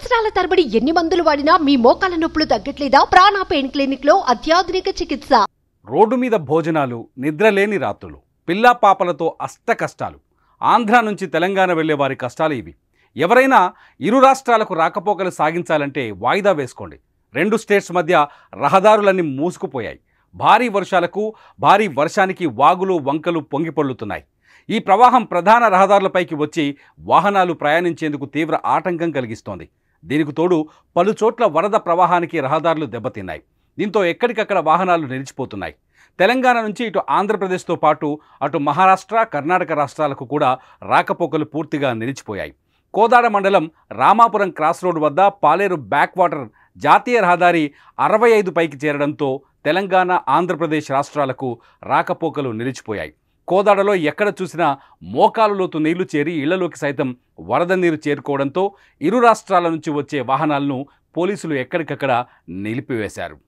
సంవత్సరాల తరబడి ఎన్ని మందులు వాడినా మీ మోకాల నొప్పులు తగ్గట్లేదా ప్రాణ పెయిన్ క్లినిక్ లో అత్యాధునిక చికిత్స రోడ్డు మీద భోజనాలు నిద్రలేని రాత్రులు పిల్లా పాపలతో అష్ట కష్టాలు ఆంధ్ర నుంచి తెలంగాణ వెళ్లే వారి కష్టాలు ఇవి ఎవరైనా ఇరు రాష్ట్రాలకు రాకపోకలు సాగించాలంటే వాయిదా వేసుకోండి రెండు స్టేట్స్ మధ్య రహదారులన్నీ మూసుకుపోయాయి భారీ వర్షాలకు భారీ వర్షానికి వాగులు వంకలు పొంగిపొర్లుతున్నాయి ఈ ప్రవాహం ప్రధాన రహదారులపైకి వచ్చి వాహనాలు ప్రయాణించేందుకు తీవ్ర ఆటంకం కలిగిస్తోంది దీనికి తోడు పలు చోట్ల వరద ప్రవాహానికి రహదారులు దెబ్బతిన్నాయి దీంతో ఎక్కడికక్కడ వాహనాలు నిలిచిపోతున్నాయి తెలంగాణ నుంచి ఇటు ఆంధ్రప్రదేశ్తో పాటు అటు మహారాష్ట్ర కర్ణాటక రాష్ట్రాలకు కూడా రాకపోకలు పూర్తిగా నిలిచిపోయాయి కోదాడ మండలం రామాపురం క్రాస్ రోడ్ వద్ద పాలేరు బ్యాక్ వాటర్ జాతీయ రహదారి అరవై ఐదు పైకి చేరడంతో తెలంగాణ ఆంధ్రప్రదేశ్ రాష్ట్రాలకు రాకపోకలు నిలిచిపోయాయి కోదాడలో ఎక్కడ చూసినా మోకాలు లోతు నీళ్లు చేరి ఇళ్లలోకి సైతం వరద నీరు చేరుకోవడంతో ఇరు రాష్ట్రాల నుంచి వచ్చే వాహనాలను పోలీసులు ఎక్కడికక్కడ నిలిపివేశారు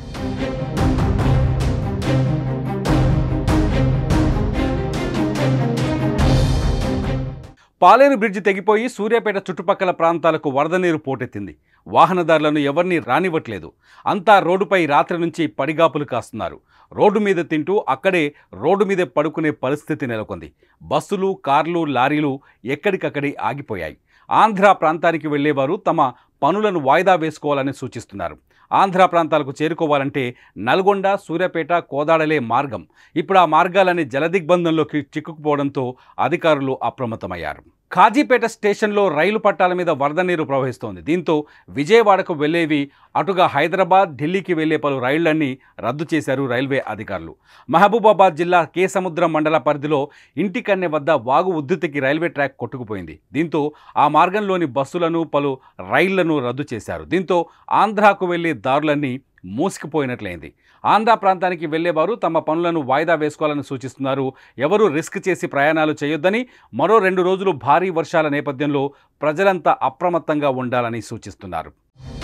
పాలేరు బ్రిడ్జి తెగిపోయి సూర్యాపేట చుట్టుపక్కల ప్రాంతాలకు వరద నీరు పోటెత్తింది వాహనదారులను ఎవరిని రానివ్వట్లేదు అంతా రోడ్డుపై రాత్రి నుంచి పడిగాపులు కాస్తున్నారు రోడ్డు మీద తింటూ అక్కడే రోడ్డు మీదే పడుకునే పరిస్థితి నెలకొంది బస్సులు కార్లు లారీలు ఎక్కడికక్కడే ఆగిపోయాయి ఆంధ్ర ప్రాంతానికి వెళ్లేవారు తమ పనులను వాయిదా వేసుకోవాలని సూచిస్తున్నారు ఆంధ్ర ప్రాంతాలకు చేరుకోవాలంటే నల్గొండ సూర్యాపేట కోదాడలే మార్గం ఇప్పుడు ఆ మార్గాలన్నీ జలదిగ్బంధంలోకి చిక్కుకుపోవడంతో అధికారులు అప్రమత్తమయ్యారు ఖాజీపేట స్టేషన్లో రైలు పట్టాల మీద వరద నీరు ప్రవహిస్తోంది దీంతో విజయవాడకు వెళ్లేవి అటుగా హైదరాబాద్ ఢిల్లీకి వెళ్లే పలు రైళ్లన్నీ రద్దు చేశారు రైల్వే అధికారులు మహబూబాబాద్ జిల్లా కేసముద్రం మండల పరిధిలో ఇంటికన్నె వద్ద వాగు ఉద్ధృతికి రైల్వే ట్రాక్ కొట్టుకుపోయింది దీంతో ఆ మార్గంలోని బస్సులను పలు రైళ్లను రద్దు చేశారు దీంతో ఆంధ్రాకు వెళ్లే దారులన్నీ మూసుకుపోయినట్లయింది ఆంధ్ర ప్రాంతానికి వెళ్లేవారు తమ పనులను వాయిదా వేసుకోవాలని సూచిస్తున్నారు ఎవరూ రిస్క్ చేసి ప్రయాణాలు చేయొద్దని మరో రెండు రోజులు భారీ వర్షాల నేపథ్యంలో ప్రజలంతా అప్రమత్తంగా ఉండాలని సూచిస్తున్నారు